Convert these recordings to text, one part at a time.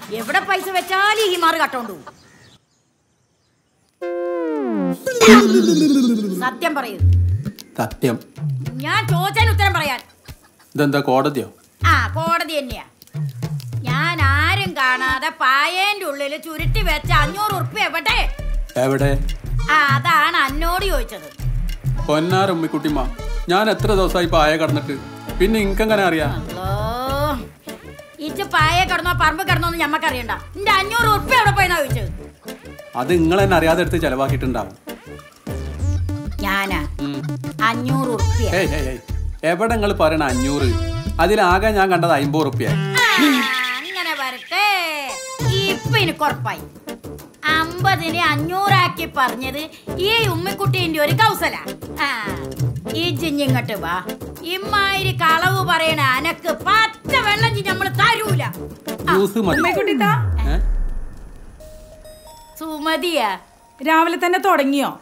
എവിടെ പൈസ വെച്ചാലും ഈ മാറ് കട്ടോണ്ടു സത്യം പറയൂ സത്യം ഞാൻ ചോദിച്ചതിന് ഉത്തരം പറയാൻ ഇതെന്താ കോടതിയോ ആ കോടതി തന്നെയാ ഞാൻ ആരും കാണാതെ പായേന്റെ ഉള്ളിൽ ചുരുട്ടി വെച്ച അഞ്ഞൂറ് ഉറുപ്പ്യ എവിടെ എവിടെ ആ അതാണ് അന്നോട് ചോദിച്ചത് പൊന്നാർ ഉമ്മിക്കുട്ടിമ്മ ഞാൻ എത്ര ദിവസമായി പായ കടന്നിട്ട് പിന്നെ ഇൻക്കെങ്ങനെ അറിയാം അല്ലോ ഇച്ച് പായ കിടന്നോ പറമ്പ് കിടന്നോ എന്ന് ഞമ്മക്ക് അറിയണ്ട എന്റെ അഞ്ഞൂറ് ഉറുപ്പ്യ എവിടെ പോയെന്നാ ചോദിച്ചത് അത് നിങ്ങൾ തന്നെ അറിയാതെ എടുത്ത് ചെലവാക്കിയിട്ടുണ്ടാവും ഞാനാ ഉം. അഞ്ഞൂറ് ഉറുപ്പ്യ ഏയ് ഏയ് ഏയ് എവിടെ നിങ്ങൾ പറയണ അഞ്ഞൂറ് അതിലാകെ ഞാൻ കണ്ടത് അമ്പത് റുപ്യ ആ, അങ്ങനെ വരട്ടെ ഇപ്പൊ എനിക്ക് ഉറപ്പായി അമ്പതിന് അഞ്ഞൂറാക്കി പറഞ്ഞത് ഈ ഉമ്മിക്കുട്ടീന്റെ ഒരു കൗസല ആ ഈ ജിഞ്ഞിങ്ങട്ട് വാ ഇമ്മാതിരി കളവ് പറയണ അനക്ക് പച്ച വെള്ളം ചി നമ്മള് തരൂല ആ, ജ്യൂസ് മതി ഉമ്മക്കുട്ടിത്താ ഏ? സുമതിയാ രാവിലെ തന്നെ തുടങ്ങിയോ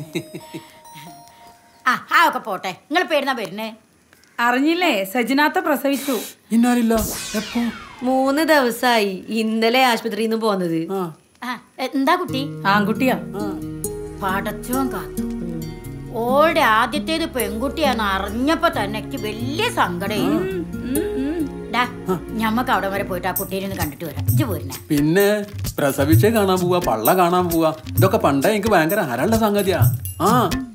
ആ ആ ഒക്കെ പോട്ടെ നിങ്ങൾ പേരുന്ന വരുന്നേ അറിഞ്ഞില്ലേ സജിനാത്ത പ്രസവിച്ചു ഇന്നാലില്ല എപ്പോ മൂന്ന് ദിവസമായി ഇന്നലെ ആശുപത്രിയിൽ നിന്ന് പോന്നത് ആ ആ എന്താ കുട്ടി ആൺകുട്ടിയാ പടച്ചോൻ കാത്തു ഓളുടെ ആദ്യത്തേത് പെൺകുട്ടിയാന്ന് അറിഞ്ഞപ്പോ തന്നെ എനിക്ക് വലിയ സങ്കടം ഞമ്മക്ക് അവിടെ വരെ പോയിട്ട് ആ കുട്ടീനെ ഒന്ന് കണ്ടിട്ട് വരാം ഇജ്ജ് പോരുന്നേ പിന്നെ പ്രസവിച്ചേ കാണാൻ പോവാ പള്ള കാണാൻ പോവാ ഇതൊക്കെ പണ്ടേ എനിക്ക് ഭയങ്കര ഹരമുള്ള സംഗതിയാ ആ